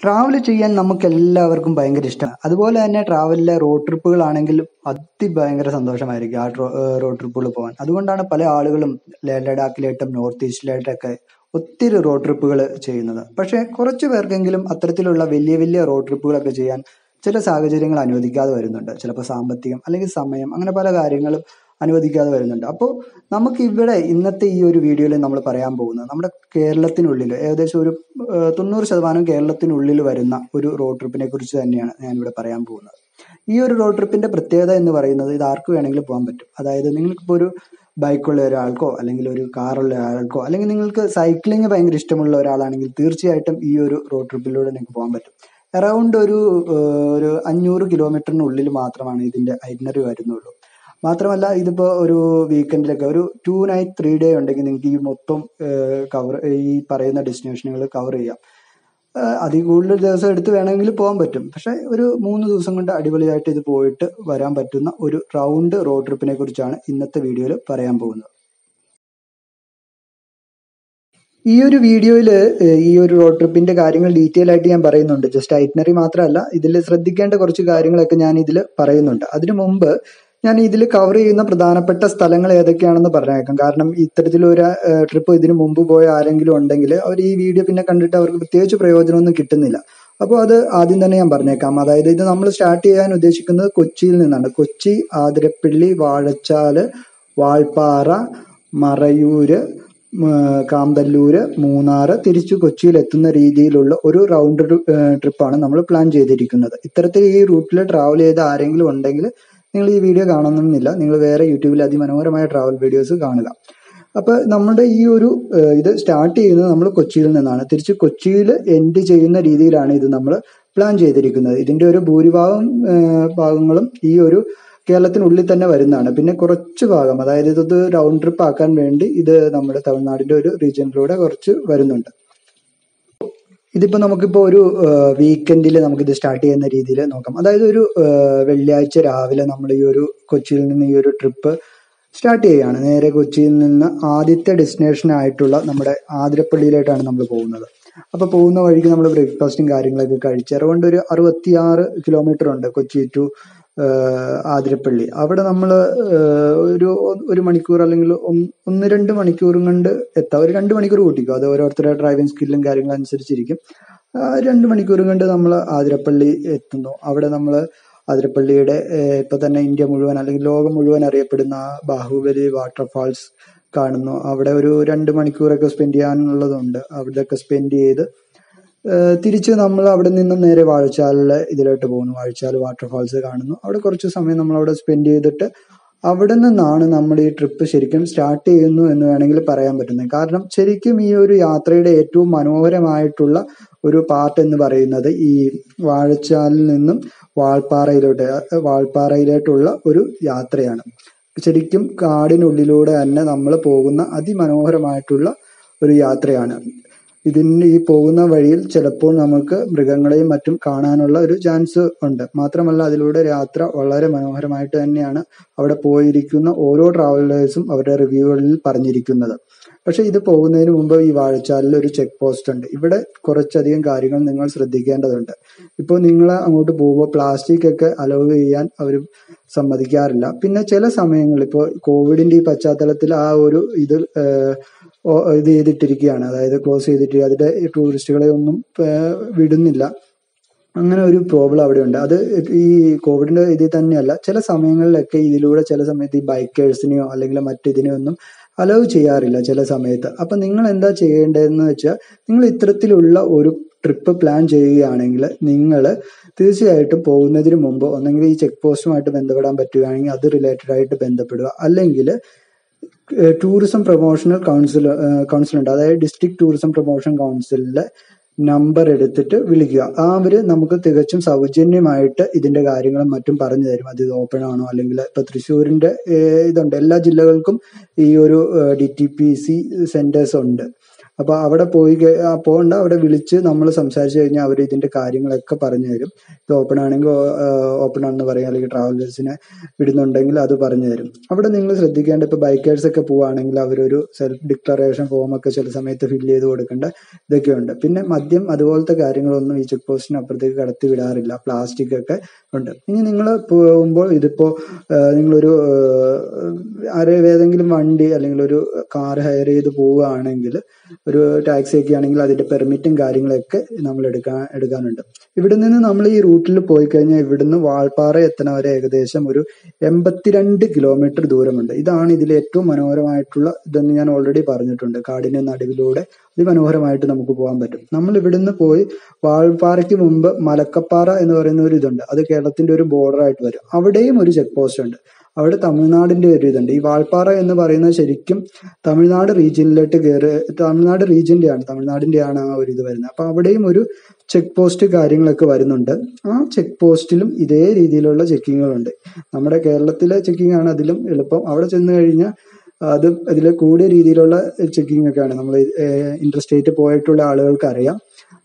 travel ചെയ്യാൻ നമുക്ക് എല്ലാവർക്കും ഭയങ്കര ഇഷ്ടമാണ് അതുപോലെ തന്നെ ട്രാവലിലെ റോഡ് ട്രിപ്പുകളാണെങ്കിലും അതിഭയങ്കര സന്തോഷമായിരിക്കും ആ റോഡ് ട്രിപ്പുകൾ പോകാൻ അതുകൊണ്ടാണ് പല ആളുകളും ലേ- ലഡാക്കിലായിട്ടും നോർത്ത് ഈസ്റ്റിലായിട്ടൊക്കെ ഒത്തിരി റോഡ് ട്രിപ്പുകൾ ചെയ്യുന്നത് പക്ഷേ കുറച്ച് പേർക്കെങ്കിലും അത്തരത്തിലുള്ള വലിയ വലിയ റോഡ് ട്രിപ്പുകളൊക്കെ ചെയ്യാൻ ചില സാഹചര്യങ്ങൾ അനുവദിക്കാതെ വരുന്നുണ്ട് ചിലപ്പോൾ സാമ്പത്തികം അല്ലെങ്കിൽ സമയം അങ്ങനെ പല കാര്യങ്ങളും അനുവദിക്കാതെ വരുന്നുണ്ട് അപ്പോൾ നമുക്ക് ഇവിടെ ഇന്നത്തെ ഈ ഒരു വീഡിയോയിൽ നമ്മൾ പറയാൻ പോകുന്നത് നമ്മുടെ കേരളത്തിനുള്ളിൽ ഏകദേശം ഒരു ഏഹ്, തൊണ്ണൂറ് ശതമാനം കേരളത്തിനുള്ളിൽ വരുന്ന ഒരു റോഡ് ട്രിപ്പിനെ കുറിച്ച് തന്നെയാണ് ഞാനിവിടെ പറയാൻ പോകുന്നത് ഈ ഒരു റോഡ് ട്രിപ്പിന്റെ പ്രത്യേകത എന്ന് പറയുന്നത് ഇത് ആർക്ക് വേണമെങ്കിലും പോകാൻ പറ്റും അതായത് നിങ്ങൾക്കിപ്പോൾ ഒരു ബൈക്കുള്ള ഒരാൾക്കോ അല്ലെങ്കിൽ ഒരു കാറുള്ള ഒരാൾക്കോ അല്ലെങ്കിൽ നിങ്ങൾക്ക് സൈക്ലിംഗ് ഭയങ്കര ഇഷ്ടമുള്ള ഒരാളാണെങ്കിൽ തീർച്ചയായിട്ടും ഈ ഒരു റോഡ് ട്രിപ്പിലൂടെ നിങ്ങൾക്ക് പോകാൻ പറ്റും അറൗണ്ട് ഒരു ഏഹ്, ഒരു അഞ്ഞൂറ് കിലോമീറ്ററിനുള്ളിൽ മാത്രമാണ് ഇതിന്റെ ഐറ്റിനറി വരുന്നുള്ളൂ മാത്രമല്ല ഇതിപ്പോ ഒരു വീക്കെൻഡിലൊക്കെ ഒരു ടു നൈറ്റ് ത്രീ ഡേ ഉണ്ടെങ്കിൽ നിങ്ങൾക്ക് ഈ മൊത്തം കവർ ഈ പറയുന്ന ഡെസ്റ്റിനേഷനുകൾ കവർ ചെയ്യാം ഏഹ് അതിൽ കൂടുതൽ ദിവസം എടുത്ത് വേണമെങ്കിൽ പോകാൻ പറ്റും പക്ഷെ ഒരു മൂന്ന് ദിവസം കൊണ്ട് അടിപൊളിയായിട്ട് ഇത് പോയിട്ട് വരാൻ പറ്റുന്ന ഒരു റൗണ്ട് റോഡ് ട്രിപ്പിനെ കുറിച്ചാണ് ഇന്നത്തെ വീഡിയോയിൽ പറയാൻ പോകുന്നത് ഈ ഒരു വീഡിയോയിൽ ഈ ഒരു റോഡ് ട്രിപ്പിന്റെ കാര്യങ്ങൾ ഡീറ്റെയിൽ ആയിട്ട് ഞാൻ പറയുന്നുണ്ട് ജസ്റ്റ് ഐറ്റിനറി മാത്രമല്ല ഇതിൽ ശ്രദ്ധിക്കേണ്ട കുറച്ച് കാര്യങ്ങളൊക്കെ ഞാൻ ഇതിൽ പറയുന്നുണ്ട് അതിനു മുമ്പ് ഞാൻ ഇതിൽ കവർ ചെയ്യുന്ന പ്രധാനപ്പെട്ട സ്ഥലങ്ങൾ ഏതൊക്കെയാണെന്ന് പറഞ്ഞേക്കാം കാരണം ഇത്തരത്തിലൊരു ട്രിപ്പ് ഇതിനു മുമ്പ് പോയ ആരെങ്കിലും ഉണ്ടെങ്കിൽ അവർ ഈ വീഡിയോ പിന്നെ കണ്ടിട്ട് അവർക്ക് പ്രത്യേകിച്ച് പ്രയോജനമൊന്നും കിട്ടുന്നില്ല അപ്പോൾ അത് ആദ്യം തന്നെ ഞാൻ പറഞ്ഞേക്കാം അതായത് ഇത് നമ്മൾ സ്റ്റാർട്ട് ചെയ്യാൻ ഉദ്ദേശിക്കുന്നത് കൊച്ചിയിൽ നിന്നാണ് കൊച്ചി ആതിരപ്പള്ളി വാഴച്ചാല് വാൾപ്പാറ മറയൂര് ഉം, കാന്തല്ലൂര് മൂന്നാറ് തിരിച്ചു കൊച്ചിയിൽ എത്തുന്ന രീതിയിലുള്ള ഒരു റൗണ്ട് ട്രിപ്പാണ് നമ്മൾ പ്ലാൻ ചെയ്തിരിക്കുന്നത് ഇത്തരത്തിൽ ഈ റൂട്ടിൽ ട്രാവൽ ചെയ്ത ആരെങ്കിലും ഉണ്ടെങ്കിൽ നിങ്ങൾ ഈ വീഡിയോ കാണണമെന്നില്ല നിങ്ങൾ വേറെ യൂട്യൂബിൽ അതിമനോഹരമായ ട്രാവൽ വീഡിയോസ് കാണുക അപ്പൊ നമ്മുടെ ഈ ഒരു ഏഹ്, ഇത് സ്റ്റാർട്ട് ചെയ്യുന്നത് നമ്മൾ കൊച്ചിയിൽ നിന്നാണ് തിരിച്ച് കൊച്ചിയിൽ എൻഡ് ചെയ്യുന്ന രീതിയിലാണ് ഇത് നമ്മൾ പ്ലാൻ ചെയ്തിരിക്കുന്നത് ഇതിന്റെ ഒരു ഭൂരിഭാഗം ഏഹ്, ഭാഗങ്ങളും ഈ ഒരു കേരളത്തിനുള്ളിൽ തന്നെ വരുന്നതാണ് പിന്നെ കുറച്ച് ഭാഗം അതായത് ഇത് റൗണ്ട് ട്രിപ്പ് ആക്കാൻ വേണ്ടി ഇത് നമ്മുടെ തമിഴ്നാടിന്റെ ഒരു റീജിയനിലൂടെ കുറച്ച് വരുന്നുണ്ട് ഇതിപ്പോ നമുക്കിപ്പോ ഒരു വീക്കെൻഡിൽ നമുക്കിത് സ്റ്റാർട്ട് ചെയ്യുന്ന രീതിയിൽ നോക്കാം അതായത് ഒരു ഏഹ്, വെള്ളിയാഴ്ച രാവിലെ നമ്മൾ ഈ ഒരു കൊച്ചിയിൽ നിന്ന് ഈ ഒരു ട്രിപ്പ് സ്റ്റാർട്ട് ചെയ്യുകയാണ് നേരെ കൊച്ചിയിൽ നിന്ന് ആദ്യത്തെ ഡെസ്റ്റിനേഷൻ ആയിട്ടുള്ള നമ്മുടെ ആതിരപ്പള്ളിയിലായിട്ടാണ് നമ്മൾ പോകുന്നത് അപ്പൊ പോകുന്ന വഴിക്ക് നമ്മൾ ബ്രേക്ക്ഫാസ്റ്റും കാര്യങ്ങളൊക്കെ കഴിച്ച് അറൗണ്ട് ഒരു അറുപത്തിയാറ് കിലോമീറ്റർ ഉണ്ട് കൊച്ചി ടു ആതിരപ്പള്ളി അവിടെ നമ്മൾ ഒരു ഒരു മണിക്കൂർ അല്ലെങ്കിൽ ഒന്ന് ഒന്ന് രണ്ട് മണിക്കൂറും കൊണ്ട് എത്താം ഒരു രണ്ട് മണിക്കൂർ കൂട്ടിക്കും അത് ഓരോരുത്തരുടെ ഡ്രൈവിംഗ് സ്കില്ലും കാര്യങ്ങളും അനുസരിച്ചിരിക്കും ആ, രണ്ട് മണിക്കൂർ കൊണ്ട് നമ്മൾ ആതിരപ്പള്ളി എത്തുന്നു അവിടെ നമ്മൾ ആതിരപ്പള്ളിയുടെ ഏഹ്, ഇപ്പൊ തന്നെ ഇന്ത്യ മുഴുവൻ അല്ലെങ്കിൽ ലോകം മുഴുവൻ അറിയപ്പെടുന്ന ആ ബാഹുബലി വാട്ടർഫാൾസ് കാണുന്നു അവിടെ ഒരു രണ്ട് മണിക്കൂറൊക്കെ സ്പെൻഡ് ചെയ്യാനുള്ളതുണ്ട് അവിടെയൊക്കെ സ്പെൻഡ് ചെയ്ത് ഏഹ് തിരിച്ച് നമ്മൾ അവിടെ നിന്നും നേരെ വാഴച്ചാലിലെ ഇതിലോട്ട് പോകുന്നു വാഴച്ചാൽ വാട്ടർഫാൾസ് കാണുന്നു അവിടെ കുറച്ച് സമയം നമ്മൾ അവിടെ സ്പെൻഡ് ചെയ്തിട്ട് അവിടെ നിന്നാണ് നമ്മൾ ഈ ട്രിപ്പ് ശരിക്കും സ്റ്റാർട്ട് ചെയ്യുന്നു എന്ന് വേണമെങ്കിൽ പറയാൻ പറ്റുന്നത് കാരണം ശരിക്കും ഈ ഒരു യാത്രയുടെ ഏറ്റവും മനോഹരമായിട്ടുള്ള ഒരു പാർട്ട് എന്ന് പറയുന്നത് ഈ വാഴച്ചാലിൽ നിന്നും വാൾപ്പാറയിലോട്ട് അഹ് വാൾപ്പാറയിലോട്ടുള്ള ഒരു യാത്രയാണ് ശരിക്കും കാടിനുള്ളിലൂടെ തന്നെ നമ്മൾ പോകുന്ന അതിമനോഹരമായിട്ടുള്ള ഒരു യാത്രയാണ് ഇതിന് ഈ പോകുന്ന വഴിയിൽ ചിലപ്പോൾ നമുക്ക് മൃഗങ്ങളെയും മറ്റും കാണാനുള്ള ഒരു ചാൻസ് ഉണ്ട് മാത്രമല്ല അതിലൂടെ യാത്ര വളരെ മനോഹരമായിട്ട് തന്നെയാണ് അവിടെ പോയിരിക്കുന്ന ഓരോ ട്രാവലേഴ്സും അവരുടെ റിവ്യൂകളിൽ പറഞ്ഞിരിക്കുന്നത് പക്ഷെ ഇത് പോകുന്നതിന് മുമ്പ് ഈ വാഴച്ചാലിൽ ഒരു ചെക്ക് പോസ്റ്റ് ഉണ്ട് ഇവിടെ കുറച്ചധികം കാര്യങ്ങൾ നിങ്ങൾ ശ്രദ്ധിക്കേണ്ടതുണ്ട് ഇപ്പോൾ നിങ്ങൾ അങ്ങോട്ട് പോകുമ്പോൾ പ്ലാസ്റ്റിക് ഒക്കെ അലവ് ചെയ്യാൻ അവർ സമ്മതിക്കാറില്ല പിന്നെ ചില സമയങ്ങളിൽ ഇപ്പോൾ കോവിഡിന്റെ ഈ പശ്ചാത്തലത്തിൽ ആ ഒരു ഇത് ഏഹ്, ഓ- ഇത് ചെയ്തിട്ടിരിക്കുകയാണ് അതായത് ക്ലോസ് ചെയ്തിട്ട് അതിന്റെ ടൂറിസ്റ്റുകളെ ഒന്നും ഏഹ്, വിടുന്നില്ല അങ്ങനെ ഒരു പ്രോബ്ലം അവിടെ ഉണ്ട് അത് ഈ കോവിഡിന്റെ ഇതിൽ തന്നെയല്ല ചില സമയങ്ങളിലൊക്കെ ഇതിലൂടെ ചില സമയത്ത് ഈ ബൈക്കേഴ്സിനെയോ അല്ലെങ്കിൽ മറ്റിതിനെയോ ഒന്നും അലൗ ചെയ്യാറില്ല ചില സമയത്ത് അപ്പൊ നിങ്ങൾ എന്താ ചെയ്യേണ്ടതെന്ന് വെച്ചാൽ നിങ്ങൾ ഇത്തരത്തിലുള്ള ഒരു ട്രിപ്പ് പ്ലാൻ ചെയ്യുകയാണെങ്കിൽ നിങ്ങൾ തീർച്ചയായിട്ടും പോകുന്നതിന് മുമ്പ് ഒന്നെങ്കിൽ ഈ ചെക്ക് പോസ്റ്റുമായിട്ട് ബന്ധപ്പെടാൻ പറ്റുകയാണെങ്കിൽ അത് റിലേറ്റഡ് ആയിട്ട് ബന്ധപ്പെടുക അല്ലെങ്കിൽ ടൂറിസം പ്രൊമോഷണൽ കൗൺസിൽ കൗൺസിൽ ഉണ്ട് അതായത് ഡിസ്ട്രിക്ട് ടൂറിസം പ്രൊമോഷൻ കൗൺസിലിലെ നമ്പർ എടുത്തിട്ട് വിളിക്കുക ആ അവര് നമുക്ക് തികച്ചും സൗജന്യമായിട്ട് ഇതിന്റെ കാര്യങ്ങളും മറ്റും പറഞ്ഞു തരും അത് ഇത് ഓപ്പൺ ആണോ അല്ലെങ്കിൽ ഇപ്പൊ തൃശ്ശൂരിന്റെ ഏഹ്, ഇതുണ്ട് എല്ലാ ജില്ലകൾക്കും ഈ ഒരു D T P C centres ഉണ്ട് അപ്പോൾ അവിടെ പോയി കഴി- ആ, പോകണ്ട അവിടെ വിളിച്ച് നമ്മൾ സംസാരിച്ച് കഴിഞ്ഞാൽ അവർ ഇതിന്റെ കാര്യങ്ങളൊക്കെ പറഞ്ഞു തരും ഇത് ഓപ്പൺ ആണെങ്കിൽ ഓപ്പൺ ആണെന്ന് പറയും അല്ലെങ്കിൽ ട്രാവലേഴ്സിനെ വിടുന്നുണ്ടെങ്കിൽ അത് പറഞ്ഞു തരും അവിടെ നിങ്ങൾ ശ്രദ്ധിക്കേണ്ട ഇപ്പോൾ ബൈക്കേഴ്സ് ഒക്കെ പോവുകയാണെങ്കിൽ അവരൊരു സെൽഫ് ഡിക്ലറേഷൻ ഫോം ഒക്കെ ചില സമയത്ത് ഫില്ല് ചെയ്ത് കൊടുക്കേണ്ട ഇതൊക്കെ ഉണ്ട് പിന്നെ മദ്യം അതുപോലത്തെ കാര്യങ്ങളൊന്നും ഈ ചെക്ക് പോസ്റ്റിന് അപ്പുറത്തേക്ക് കടത്തി വിടാറില്ല പ്ലാസ്റ്റിക് ഒക്കെ ഉണ്ട് ഇനി നിങ്ങൾ പോകുമ്പോൾ ഇതിപ്പോ ആ, നിങ്ങളൊരു ആ, ആരെ ഏതെങ്കിലും വണ്ടി അല്ലെങ്കിൽ ഒരു കാർ ഹയർ ചെയ്ത് പോവുകയാണെങ്കിൽ ഒരു ടാക്സി ഒക്കെ ആണെങ്കിൽ അതിന്റെ പെർമിറ്റും കാര്യങ്ങളൊക്കെ നമ്മൾ എടുക്കാൻ എടുക്കാനുണ്ട് ഇവിടെ നിന്ന് നമ്മൾ ഈ റൂട്ടിൽ പോയി കഴിഞ്ഞാൽ ഇവിടുന്ന് വാൾപ്പാറ എത്തണ വരെ ഏകദേശം ഒരു എൺപത്തിരണ്ട് കിലോമീറ്റർ ദൂരമുണ്ട് ഇതാണ് ഇതിൽ ഏറ്റവും മനോഹരമായിട്ടുള്ള ഇതെന്ന് ഞാൻ ഓൾറെഡി പറഞ്ഞിട്ടുണ്ട് കാടിന്റെ നടുവിലൂടെ അതിമനോഹരമായിട്ട് നമുക്ക് പോകാൻ പറ്റും നമ്മൾ ഇവിടുന്ന് പോയി വാൾപ്പാറയ്ക്ക് മുമ്പ് മലക്കപ്പാറ എന്ന് പറയുന്ന ഒരു ഇതുണ്ട് അത് കേരളത്തിന്റെ ഒരു ബോർഡർ ആയിട്ട് വരും അവിടെയും ഒരു ചെക്ക് പോസ്റ്റ് ഉണ്ട് അവിടെ തമിഴ്നാടിന്റെ ഒരു ഇതുണ്ട് ഈ വാൾപ്പാറ എന്ന് പറയുന്നത് ശരിക്കും തമിഴ്നാട് റീജിയനിലോട്ട് കയറി തമിഴ്നാട് റീജിയന്റെ ആണ് തമിഴ്നാടിന്റെ ആണ് ആ ഒരു ഇത് വരുന്നത് അപ്പൊ അവിടെയും ഒരു ചെക്ക് പോസ്റ്റ് കാര്യങ്ങളൊക്കെ വരുന്നുണ്ട് ആ ചെക്ക് പോസ്റ്റിലും ഇതേ രീതിയിലുള്ള ചെക്കിങ്ങുകളുണ്ട് നമ്മുടെ കേരളത്തിലെ ചെക്കിംഗ് ആണ് അതിലും എളുപ്പം അവിടെ ചെന്ന് കഴിഞ്ഞാൽ അത് അതിൽ കൂടിയ രീതിയിലുള്ള ചെക്കിംഗ് ഒക്കെയാണ് നമ്മൾ ഇന്റർസ്റ്റേറ്റ് പോയിട്ടുള്ള ആളുകൾക്ക് അറിയാം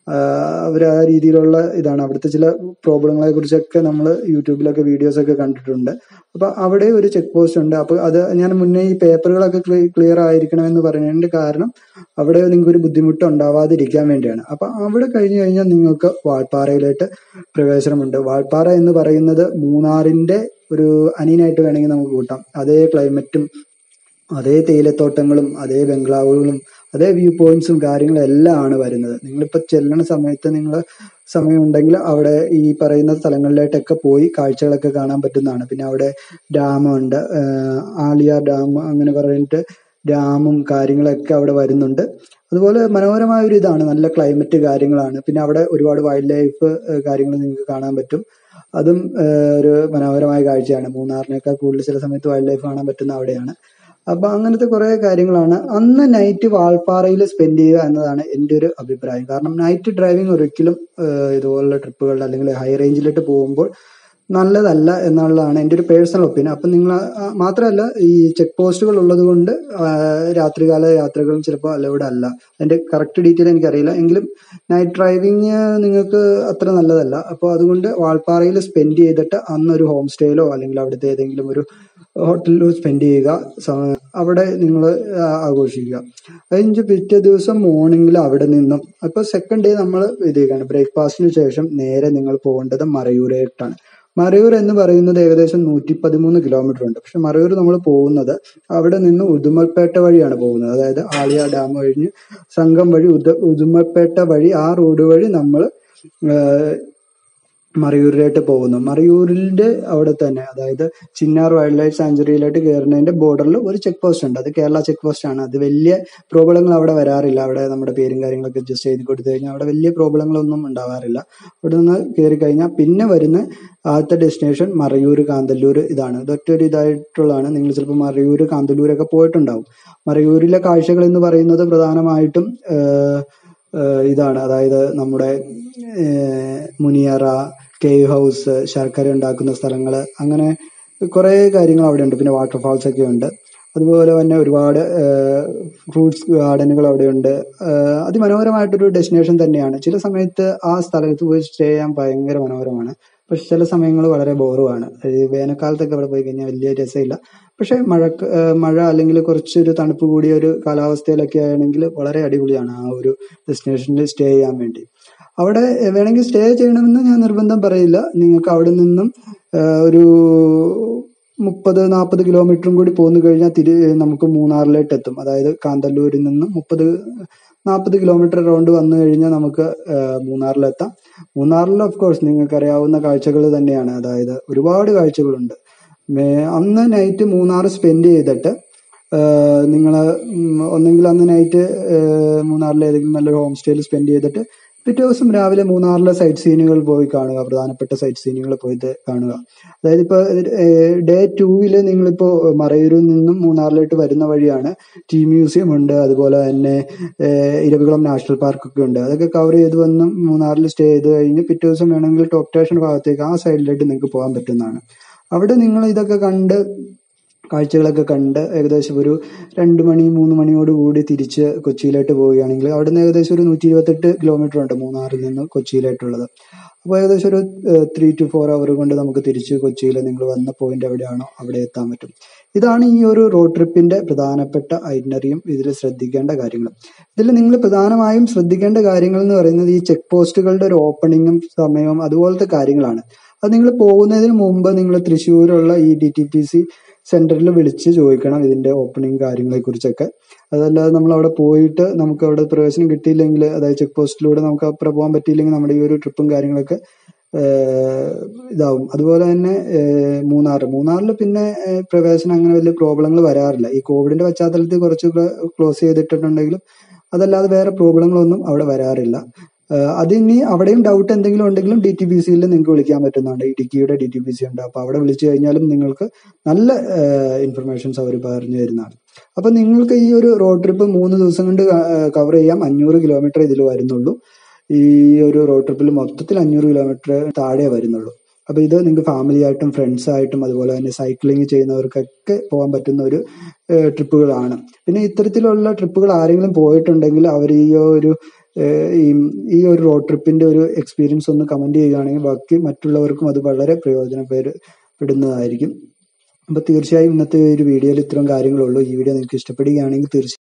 അവർ ആ രീതിയിലുള്ള ഇതാണ് അവിടുത്തെ ചില പ്രോബ്ലങ്ങളെ കുറിച്ചൊക്കെ നമ്മൾ യൂട്യൂബിലൊക്കെ വീഡിയോസ് ഒക്കെ കണ്ടിട്ടുണ്ട് അപ്പൊ അവിടെ ഒരു ചെക്ക് പോസ്റ്റ് ഉണ്ട് അപ്പൊ അത് ഞാൻ മുന്നേ ഈ പേപ്പറുകളൊക്കെ ക്ലിയർ ആയിരിക്കണം എന്ന് പറയുന്നതിന്റെ കാരണം അവിടെ നിങ്ങൾക്ക് ഒരു ബുദ്ധിമുട്ട് ഉണ്ടാവാതിരിക്കാൻ വേണ്ടിയാണ് അപ്പൊ അവിടെ കഴിഞ്ഞു കഴിഞ്ഞാൽ നിങ്ങൾക്ക് വാൾപ്പാറയിലോട്ട് പ്രവേശനമുണ്ട് വാൾപ്പാറ എന്ന് പറയുന്നത് മൂന്നാറിന്റെ ഒരു അനിയനായിട്ട് വേണമെങ്കിൽ നമുക്ക് കൂട്ടാം അതേ ക്ലൈമറ്റും അതേ തേയിലത്തോട്ടങ്ങളും അതേ ബംഗ്ലാവുകളും അതേ വ്യൂ പോയിന്റ്സും കാര്യങ്ങളും എല്ലാം ആണ് വരുന്നത് നിങ്ങളിപ്പോ ചെല്ലണ സമയത്ത് നിങ്ങൾ സമയമുണ്ടെങ്കിൽ അവിടെ ഈ പറയുന്ന സ്ഥലങ്ങളിലേട്ടൊക്കെ പോയി കാഴ്ചകളൊക്കെ കാണാൻ പറ്റുന്നതാണ് പിന്നെ അവിടെ ഡാമുണ്ട് ആലിയാർ ഡാം അങ്ങനെ പറഞ്ഞിട്ട് ഡാമും കാര്യങ്ങളൊക്കെ അവിടെ വരുന്നുണ്ട് അതുപോലെ മനോഹരമായ ഒരു ഇതാണ് നല്ല ക്ലൈമറ്റ് കാര്യങ്ങളാണ് പിന്നെ അവിടെ ഒരുപാട് വൈൽഡ് ലൈഫ് കാര്യങ്ങൾ നിങ്ങൾക്ക് കാണാൻ പറ്റും അതും ഏഹ്, ഒരു മനോഹരമായ കാഴ്ചയാണ് മൂന്നാറിനേക്കാൾ കൂടുതൽ ചില സമയത്ത് വൈൽഡ് ലൈഫ് കാണാൻ പറ്റുന്ന അവിടെയാണ് അപ്പൊ അങ്ങനത്തെ കുറെ കാര്യങ്ങളാണ് അന്ന് നൈറ്റ് വാൾപ്പാറയിൽ സ്പെൻഡ് ചെയ്യുക എന്നതാണ് എൻ്റെ ഒരു അഭിപ്രായം കാരണം നൈറ്റ് ഡ്രൈവിംഗ് ഒരിക്കലും ഏഹ്, ഇതുപോലുള്ള ട്രിപ്പുകളിൽ അല്ലെങ്കിൽ ഹൈ റേഞ്ചിലോട്ട് പോകുമ്പോൾ നല്ലതല്ല എന്നുള്ളതാണ് എൻ്റെ ഒരു പേഴ്സണൽ ഒപ്പീനിയൻ അപ്പം നിങ്ങൾ മാത്രമല്ല ഈ ചെക്ക് പോസ്റ്റുകൾ ഉള്ളത് കൊണ്ട് ആ, രാത്രികാല യാത്രകളും ചിലപ്പോൾ അലൗഡ് അല്ല അതിന്റെ കറക്റ്റ് ഡീറ്റെയിൽ എനിക്കറിയില്ല എങ്കിലും നൈറ്റ് ഡ്രൈവിംഗ് നിങ്ങൾക്ക് അത്ര നല്ലതല്ല അപ്പോൾ അതുകൊണ്ട് വാൾപ്പാറയിൽ സ്പെൻഡ് ചെയ്തിട്ട് അന്ന് ഒരു ഹോം സ്റ്റേയിലോ അല്ലെങ്കിൽ അവിടുത്തെ ഏതെങ്കിലും ഒരു ഹോട്ടലിലോ സ്പെൻഡ് ചെയ്യുക സ- അവിടെ നിങ്ങൾ ആഘോഷിക്കുക അതിന് പിറ്റേ ദിവസം മോർണിംഗിൽ അവിടെ നിന്നും അപ്പൊ സെക്കൻഡ് ഡേ നമ്മൾ ഇത് ചെയ്യുകയാണ് ബ്രേക്ക്ഫാസ്റ്റിന് ശേഷം നേരെ നിങ്ങൾ പോകേണ്ടത് മറയൂരായിട്ടാണ് മറയൂർ എന്ന് പറയുന്നത് ഏകദേശം നൂറ്റി പതിമൂന്ന് കിലോമീറ്റർ ഉണ്ട് പക്ഷെ മറയൂർ നമ്മൾ പോകുന്നത് അവിടെ നിന്ന് ഉദുമൽപേട്ട വഴിയാണ് പോകുന്നത് അതായത് ആളിയ ഡാം കഴിഞ്ഞ് സംഘം വഴി ഉദ ഉദുമൽപേട്ട വഴി ആ റോഡ് വഴി നമ്മൾ മറയൂരിലോട്ട് പോകുന്നു മറയൂരിന്റെ അവിടെ തന്നെ അതായത് ചിന്നാർ വൈൽഡ് ലൈഫ് സാഞ്ചുറിയിലോട്ട് കയറുന്നതിന്റെ ബോർഡറിൽ ഒരു ചെക്ക് പോസ്റ്റ് ഉണ്ട് അത് കേരള ചെക്ക് പോസ്റ്റ് ആണ് അത് വലിയ പ്രോബ്ലങ്ങൾ അവിടെ വരാറില്ല അവിടെ നമ്മുടെ പേരും കാര്യങ്ങളൊക്കെ ജസ്റ്റ് എഴുതി കൊടുത്തു കഴിഞ്ഞാൽ അവിടെ വലിയ പ്രോബ്ലങ്ങളൊന്നും ഉണ്ടാവാറില്ല അവിടെ നിന്ന് കയറി കഴിഞ്ഞാൽ പിന്നെ വരുന്ന ആദ്യത്തെ ഡെസ്റ്റിനേഷൻ മറയൂർ കാന്തല്ലൂർ ഇതാണ് ഇതൊറ്റ ഒരു ഇതായിട്ടുള്ളതാണ് നിങ്ങൾ ചിലപ്പോൾ മറയൂർ കാന്തല്ലൂരൊക്കെ പോയിട്ടുണ്ടാവും മറയൂരിലെ കാഴ്ചകൾ എന്ന് പറയുന്നത് പ്രധാനമായിട്ടും ഏഹ്, ഏഹ് ഇതാണ് അതായത് നമ്മുടെ ഏഹ് മുനിയറ കേവ് ഹൗസ് ശർക്കര ഉണ്ടാക്കുന്ന സ്ഥലങ്ങൾ അങ്ങനെ കുറെ കാര്യങ്ങൾ അവിടെ ഉണ്ട് പിന്നെ വാട്ടർഫാൾസ് ഒക്കെ ഉണ്ട് അതുപോലെ തന്നെ ഒരുപാട് ഫ്രൂട്ട്സ് ഗാർഡനുകൾ അവിടെയുണ്ട് ഏഹ് അതിമനോഹരമായിട്ടൊരു ഡെസ്റ്റിനേഷൻ തന്നെയാണ് ചില സമയത്ത് ആ സ്ഥലത്ത് പോയി സ്റ്റേ ചെയ്യാൻ ഭയങ്കര മനോഹരമാണ് പക്ഷെ ചില സമയങ്ങൾ വളരെ ബോറുമാണ് ഈ വേനൽക്കാലത്തൊക്കെ അവിടെ പോയി കഴിഞ്ഞാൽ വലിയ രസമില്ല പക്ഷെ മഴ മഴ അല്ലെങ്കിൽ കുറച്ചൊരു തണുപ്പ് കൂടിയ ഒരു കാലാവസ്ഥയിലൊക്കെ ആണെങ്കിൽ വളരെ അടിപൊളിയാണ് ആ ഒരു ഡെസ്റ്റിനേഷനിൽ സ്റ്റേ ചെയ്യാൻ വേണ്ടി അവിടെ വേണമെങ്കിൽ സ്റ്റേ ചെയ്യണമെന്ന് ഞാൻ നിർബന്ധം പറയില്ല നിങ്ങൾക്ക് അവിടെ നിന്നും ആ, ഒരു മുപ്പത് നാൽപ്പത് കിലോമീറ്ററും കൂടി പോന്നു കഴിഞ്ഞാൽ തിരി നമുക്ക് മൂന്നാറിലോട്ട് എത്തും അതായത് കാന്തല്ലൂരിൽ നിന്നും മുപ്പത് നാൽപ്പത് കിലോമീറ്റർ റൗണ്ട് വന്നു കഴിഞ്ഞാൽ നമുക്ക് ആ, മൂന്നാറിലെത്താം മൂന്നാറിൽ ഓഫ് കോഴ്സ് നിങ്ങൾക്ക് അറിയാവുന്ന കാഴ്ചകൾ തന്നെയാണ് അതായത് ഒരുപാട് കാഴ്ചകളുണ്ട് മേ- അന്ന് നൈറ്റ് മൂന്നാർ സ്പെൻഡ് ചെയ്തിട്ട് നിങ്ങൾ ഒന്നെങ്കിൽ അന്ന് നൈറ്റ് മൂന്നാറിലെ ഏതെങ്കിലും നല്ലൊരു ഹോം സ്റ്റേയിൽ സ്പെൻഡ് ചെയ്തിട്ട് പിറ്റേ ദിവസം രാവിലെ മൂന്നാറിലെ സൈറ്റ് സീനുകൾ പോയി കാണുക പ്രധാനപ്പെട്ട സൈറ്റ് സീനുകൾ പോയിട്ട് കാണുക അതായത് ഇപ്പൊ ഡേ ടൂവില് നിങ്ങളിപ്പോ മറയൂരിൽ നിന്നും മൂന്നാറിലോട്ട് വരുന്ന വഴിയാണ് ടി മ്യൂസിയം ഉണ്ട് അതുപോലെ തന്നെ ഏഹ്, ഇരവികുളം നാഷണൽ പാർക്ക് ഒക്കെ ഉണ്ട് അതൊക്കെ കവർ ചെയ്ത് വന്ന് മൂന്നാറിൽ സ്റ്റേ ചെയ്ത് കഴിഞ്ഞ് പിറ്റേ ദിവസം വേണമെങ്കിൽ ടോപ്പ് സ്റ്റേഷൻ ഭാഗത്തേക്ക് ആ സൈഡിലോട്ട് നിങ്ങൾക്ക് പോകാൻ പറ്റുന്നതാണ് അവിടെ നിങ്ങൾ ഇതൊക്കെ കണ്ട് കാഴ്ചകളൊക്കെ കണ്ട് ഏകദേശം ഒരു രണ്ട് മണി മൂന്ന് മണിയോട് കൂടി തിരിച്ച് കൊച്ചിയിലോട്ട് പോവുകയാണെങ്കിൽ അവിടെ നിന്ന് ഏകദേശം ഒരു നൂറ്റി ഇരുപത്തെട്ട് കിലോമീറ്റർ ഉണ്ട് മൂന്നാറിൽ നിന്ന് കൊച്ചിയിലോട്ടുള്ളത് അപ്പോൾ ഏകദേശം ഒരു ത്രീ ടു ഫോർ അവർ കൊണ്ട് നമുക്ക് തിരിച്ച് കൊച്ചിയിൽ നിങ്ങൾ വന്ന പോയിന്റ് എവിടെയാണോ അവിടെ എത്താൻ പറ്റും ഇതാണ് ഈ ഒരു റോഡ് ട്രിപ്പിന്റെ പ്രധാനപ്പെട്ട ഐറ്റിനറിയും ഇതിൽ ശ്രദ്ധിക്കേണ്ട കാര്യങ്ങളും ഇതിൽ നിങ്ങൾ പ്രധാനമായും ശ്രദ്ധിക്കേണ്ട കാര്യങ്ങൾ എന്ന് പറയുന്നത് ഈ ചെക്ക് പോസ്റ്റുകളുടെ ഒരു ഓപ്പണിങ്ങും സമയവും അതുപോലത്തെ കാര്യങ്ങളാണ് അത് നിങ്ങൾ പോകുന്നതിന് മുമ്പ് നിങ്ങൾ തൃശ്ശൂരുള്ള ഈ ഡി ടി പി സി സെന്ററിൽ വിളിച്ച് ചോദിക്കണം ഇതിന്റെ ഓപ്പണിംഗ് കാര്യങ്ങളെ കുറിച്ചൊക്കെ അതല്ലാതെ നമ്മൾ അവിടെ പോയിട്ട് നമുക്ക് അവിടെ പ്രവേശനം കിട്ടിയില്ലെങ്കിൽ അതായത് ചെക്ക് പോസ്റ്റിലൂടെ നമുക്ക് അപ്പുറം പോകാൻ പറ്റിയില്ലെങ്കിൽ നമ്മുടെ ഈ ഒരു ട്രിപ്പും കാര്യങ്ങളൊക്കെ ഏഹ് ഇതാവും അതുപോലെ തന്നെ ഏഹ് മൂന്നാർ മൂന്നാറിൽ പിന്നെ ഏഹ് പ്രവേശനം അങ്ങനെ വലിയ പ്രോബ്ലങ്ങൾ വരാറില്ല ഈ കോവിഡിന്റെ പശ്ചാത്തലത്തിൽ കുറച്ച് ക്ലോസ് ചെയ്തിട്ടുണ്ടെങ്കിലും അതല്ലാതെ വേറെ പ്രോബ്ലങ്ങളൊന്നും അവിടെ വരാറില്ല ഏഹ് അതിനി അവിടെയും ഡൗട്ട് എന്തെങ്കിലും ഉണ്ടെങ്കിലും ഡി ടി പി സിയിൽ നിങ്ങൾക്ക് വിളിക്കാൻ പറ്റുന്നതാണ് ഇടുക്കിയുടെ ഡി ടി പി സി ഉണ്ട് അപ്പൊ അവിടെ വിളിച്ചു കഴിഞ്ഞാലും നിങ്ങൾക്ക് നല്ല ഇൻഫർമേഷൻസ് അവർ പറഞ്ഞു തരുന്നതാണ് അപ്പൊ നിങ്ങൾക്ക് ഈ ഒരു റോഡ് ട്രിപ്പ് മൂന്ന് ദിവസം കൊണ്ട് കവർ ചെയ്യാം അഞ്ഞൂറ് കിലോമീറ്റർ ഇതിൽ വരുന്നുള്ളൂ ഈ ഒരു റോഡ് ട്രിപ്പിൽ മൊത്തത്തിൽ അഞ്ഞൂറ് കിലോമീറ്റർ താഴെ വരുന്നുള്ളൂ അപ്പൊ ഇത് നിങ്ങൾക്ക് ഫാമിലി ആയിട്ടും ഫ്രണ്ട്സ് ആയിട്ടും അതുപോലെ തന്നെ സൈക്ലിംഗ് ചെയ്യുന്നവർക്കൊക്കെ പോകാൻ പറ്റുന്ന ഒരു ട്രിപ്പുകളാണ് പിന്നെ ഇത്തരത്തിലുള്ള ട്രിപ്പുകൾ ആരെങ്കിലും പോയിട്ടുണ്ടെങ്കിൽ അവർ ഈ ഒരു ഏഹ് ഈ ഈ ഒരു റോഡ് ട്രിപ്പിന്റെ ഒരു എക്സ്പീരിയൻസ് ഒന്ന് കമന്റ് ചെയ്യുകയാണെങ്കിൽ ബാക്കി മറ്റുള്ളവർക്കും അത് വളരെ പ്രയോജനപ്പെടുന്നതായിരിക്കും അപ്പൊ തീർച്ചയായും ഇന്നത്തെ ഒരു വീഡിയോയിൽ ഇത്രയും കാര്യങ്ങളുള്ളൂ ഈ വീഡിയോ നിങ്ങൾക്ക് ഇഷ്ടപ്പെടുകയാണെങ്കിൽ തീർച്ചയായും